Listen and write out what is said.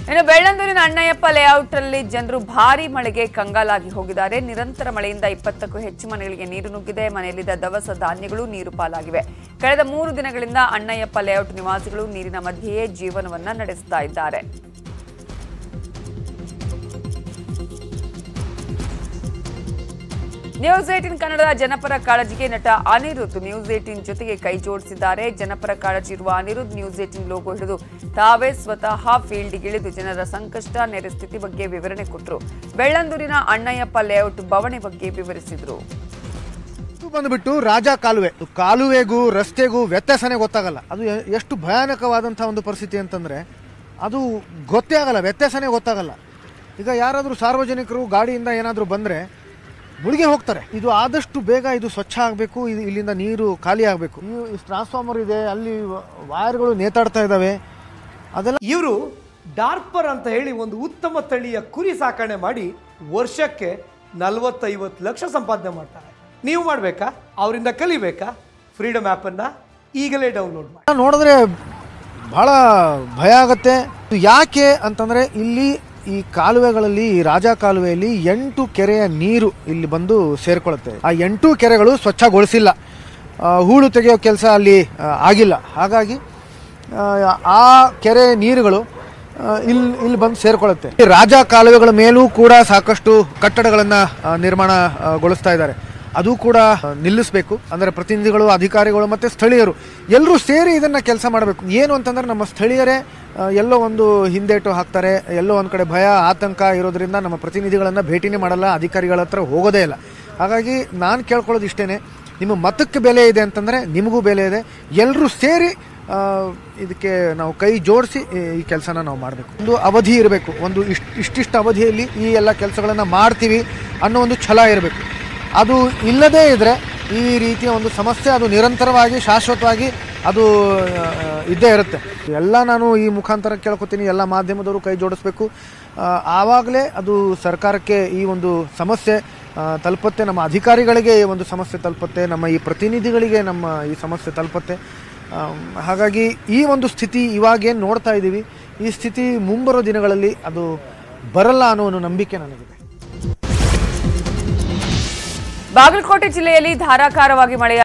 ಇನ್ನು ಬೆಳ್ಳಂದೂರಿನ ಅಣ್ಣಯ್ಯಪ್ಪ ಲೇಔಟ್ ಅಲ್ಲಿ ಜನರು ಭಾರಿ ಮಳೆಗೆ ಕಂಗಾಲಾಗಿ ಹೋಗಿದ್ದಾರೆ ನಿರಂತರ ಮಳೆಯಿಂದ ಇಪ್ಪತ್ತಕ್ಕೂ ಹೆಚ್ಚು ಮನೆಗಳಿಗೆ ನೀರು ನುಗ್ಗಿದೆ ಮನೆಯಲ್ಲಿದ್ದ ದವಸ ಧಾನ್ಯಗಳು ನೀರು ಪಾಲಾಗಿವೆ ಕಳೆದ ಮೂರು ದಿನಗಳಿಂದ ಅಣ್ಣಯ್ಯಪ್ಪ ಲೇಔಟ್ ನಿವಾಸಿಗಳು ನೀರಿನ ಮಧ್ಯೆಯೇ ಜೀವನವನ್ನ ನಡೆಸ್ತಾ ಇದ್ದಾರೆ ನ್ಯೂಸ್ ಏಟಿನ್ ಕನ್ನಡದ ಜನಪರ ಕಾಳಜಿಗೆ ನಟ ಅನಿರುದ್ಧ್ ನ್ಯೂಸ್ ಏಟಿನ್ ಜೊತೆಗೆ ಕೈ ಜೋಡಿಸಿದ್ದಾರೆ ಜನಪರ ಕಾಳಜಿ ಇರುವ ಅನಿರುದ್ಧ್ ನ್ಯೂಸ್ ಏಟಿನ್ ಲೋಗೋ ಹಿಡಿದು ತಾವೇ ಸ್ವತಃ ಫೀಲ್ಡ್ಗಿಳಿದು ಜನರ ಸಂಕಷ್ಟ ನೆರೆ ಸ್ಥಿತಿ ಬಗ್ಗೆ ವಿವರಣೆ ಕೊಟ್ಟರು ಬೆಳ್ಳಂದೂರಿನ ಅಣ್ಣಯ್ಯಪ್ಪ ಲೇಔಟ್ ಬವಣೆ ಬಗ್ಗೆ ವಿವರಿಸಿದರು ಇದು ಬಂದ್ಬಿಟ್ಟು ರಾಜ ಕಾಲುವೆ ಕಾಲುವೆಗೂ ರಸ್ತೆಗೂ ವ್ಯತ್ಯಾಸನೇ ಗೊತ್ತಾಗಲ್ಲ ಅದು ಎ- ಎಷ್ಟು ಭಯಾನಕವಾದಂಥ ಒಂದು ಪರಿಸ್ಥಿತಿ ಅಂತಂದ್ರೆ ಅದು ಗೊತ್ತೇ ಆಗಲ್ಲ ವ್ಯತ್ಯಾಸನೇ ಗೊತ್ತಾಗಲ್ಲ ಈಗ ಯಾರಾದರೂ ಸಾರ್ವಜನಿಕರು ಗಾಡಿಯಿಂದ ಏನಾದರೂ ಬಂದರೆ ಮುಳುಗಿ ಹೋಗ್ತಾರೆ ಇದು ಆದಷ್ಟು ಬೇಗ ಇದು ಸ್ವಚ್ಛ ಆಗಬೇಕು ಇದು ಇಲ್ಲಿಂದ ನೀರು ಖಾಲಿ ಆಗಬೇಕು ಇಷ್ಟು ಟ್ರಾನ್ಸ್ಫಾರ್ಮರ್ ಇದೆ ಅಲ್ಲಿ ವೈರ್ಗಳು ನೇತಾಡ್ತಾ ಇದ್ದಾವೆ ಅದೆಲ್ಲ ಇವರು ಡಾರ್ಪರ್ ಅಂತ ಹೇಳಿ ಒಂದು ಉತ್ತಮ ತಳಿಯ ಕುರಿ ಸಾಕಣೆ ಮಾಡಿ ವರ್ಷಕ್ಕೆ ನಲವತ್ತೈವತ್ತು ಲಕ್ಷ ಸಂಪಾದನೆ ಮಾಡ್ತಾರೆ ನೀವು ಮಾಡಬೇಕಾ ಅವರಿಂದ ಕಲಿಬೇಕಾ ಫ್ರೀಡಮ್ ಆ್ಯಪನ್ನು ಈಗಲೇ ಡೌನ್ಲೋಡ್ ಮಾಡಿ ನೋಡಿದ್ರೆ ಬಹಳ ಭಯ ಆಗತ್ತೆ ಇದು ಯಾಕೆ ಅಂತಂದ್ರೆ ಇಲ್ಲಿ ಈ ಕಾಲುವೆಗಳಲ್ಲಿ ಈ ರಾಜ ಕಾಲುವೆಯಲ್ಲಿ ಎಂಟು ಕೆರೆಯ ನೀರು ಇಲ್ಲಿ ಬಂದು ಸೇರ್ಕೊಳ್ಳುತ್ತೆ ಆ ಎಂಟು ಕೆರೆಗಳು ಸ್ವಚ್ಛಗೊಳಿಸಿಲ್ಲ ಆ, ಹೂಳು ತೆಗೆಯೋ ಕೆಲಸ ಅಲ್ಲಿ ಆ, ಆಗಿಲ್ಲ ಹಾಗಾಗಿ ಆ, ಆ ಕೆರೆ ನೀರುಗಳು ಆ, ಇಲ್ಲಿ ಇಲ್ಲಿ ಬಂದು ಸೇರ್ಕೊಳ್ಳುತ್ತೆ ಈ ರಾಜ ಕಾಲುವೆಗಳ ಮೇಲೂ ಕೂಡ ಸಾಕಷ್ಟು ಕಟ್ಟಡಗಳನ್ನ ಆ, ನಿರ್ಮಾಣ ಆ, ಗೊಳಿಸ್ತಾ ಇದ್ದಾರೆ ಅದು ಕೂಡ ಆ, ನಿಲ್ಲಿಸಬೇಕು ಅಂದ್ರೆ ಪ್ರತಿನಿಧಿಗಳು ಅಧಿಕಾರಿಗಳು ಮತ್ತೆ ಸ್ಥಳೀಯರು ಎಲ್ಲರೂ ಸೇರಿ ಇದನ್ನ ಕೆಲಸ ಮಾಡಬೇಕು ಏನು ಅಂತಂದ್ರೆ ನಮ್ಮ ಸ್ಥಳೀಯರೇ ಆ, ಎಲ್ಲೋ ಒಂದು ಹಿಂದೇಟು ಹಾಕ್ತಾರೆ ಎಲ್ಲೋ ಒಂದ್ ಕಡೆ ಭಯ ಆತಂಕ ಇರೋದ್ರಿಂದ ನಮ್ಮ ಪ್ರತಿನಿಧಿಗಳನ್ನ ಭೇಟಿನೇ ಮಾಡಲ್ಲ ಅಧಿಕಾರಿಗಳ ಹತ್ರ ಹೋಗೋದೇ ಇಲ್ಲ ಹಾಗಾಗಿ ನಾನು ಕೇಳ್ಕೊಳ್ಳೋದು ಇಷ್ಟೇನೆ ನಿಮ್ಮ ಮತಕ್ಕೆ ಬೆಲೆ ಇದೆ ಅಂತಂದ್ರೆ ನಿಮಗೂ ಬೆಲೆ ಇದೆ ಎಲ್ಲರೂ ಸೇರಿ ಆ, ಇದಕ್ಕೆ ನಾವು ಕೈ ಜೋಡಿಸಿ ಈ ಕೆಲಸನ ನಾವು ಮಾಡಬೇಕು ಒಂದು ಅವಧಿ ಇರಬೇಕು ಒಂದು ಇಷ್ಟ ಇಷ್ಟಿಷ್ಟು ಅವಧಿಯಲ್ಲಿ ಈ ಎಲ್ಲ ಕೆಲಸಗಳನ್ನು ಮಾಡ್ತೀವಿ ಅನ್ನೋ ಒಂದು ಛಲ ಇರಬೇಕು ಅದು ಇಲ್ಲದೇ ಇದ್ರೆ ಈ ರೀತಿಯ ಒಂದು ಸಮಸ್ಯೆ ಅದು ನಿರಂತರವಾಗಿ ಶಾಶ್ವತವಾಗಿ ಅದು ಆ, ಇದ್ದೇ ಇರುತ್ತೆ ಎಲ್ಲ ನಾನು ಈ ಮುಖಾಂತರ ಕೇಳ್ಕೊತೀನಿ ಎಲ್ಲ ಮಾಧ್ಯಮದವರು ಕೈ ಜೋಡಿಸ್ಬೇಕು ಆ, ಆವಾಗಲೇ ಅದು ಸರ್ಕಾರಕ್ಕೆ ಈ ಒಂದು ಸಮಸ್ಯೆ ಆ, ತಲುಪುತ್ತೆ ನಮ್ಮ ಅಧಿಕಾರಿಗಳಿಗೆ ಈ ಒಂದು ಸಮಸ್ಯೆ ತಲುಪುತ್ತೆ ನಮ್ಮ ಈ ಪ್ರತಿನಿಧಿಗಳಿಗೆ ನಮ್ಮ ಈ ಸಮಸ್ಯೆ ತಲುಪುತ್ತೆ ಆಮ್, ಹಾಗಾಗಿ ಈ ಒಂದು ಸ್ಥಿತಿ ಇವಾಗೇನು ನೋಡ್ತಾ ಇದ್ದೀವಿ ಈ ಸ್ಥಿತಿ ಮುಂಬರೋ ದಿನಗಳಲ್ಲಿ ಅದು ಬರಲ್ಲ ಅನ್ನೋ ಒಂದು ನಂಬಿಕೆ ನನಗಿದೆ ಬಾಗಲಕೋಟೆ ಜಿಲ್ಲೆಯಲ್ಲಿ ಧಾರಾಕಾರವಾಗಿ ಮಳೆಯ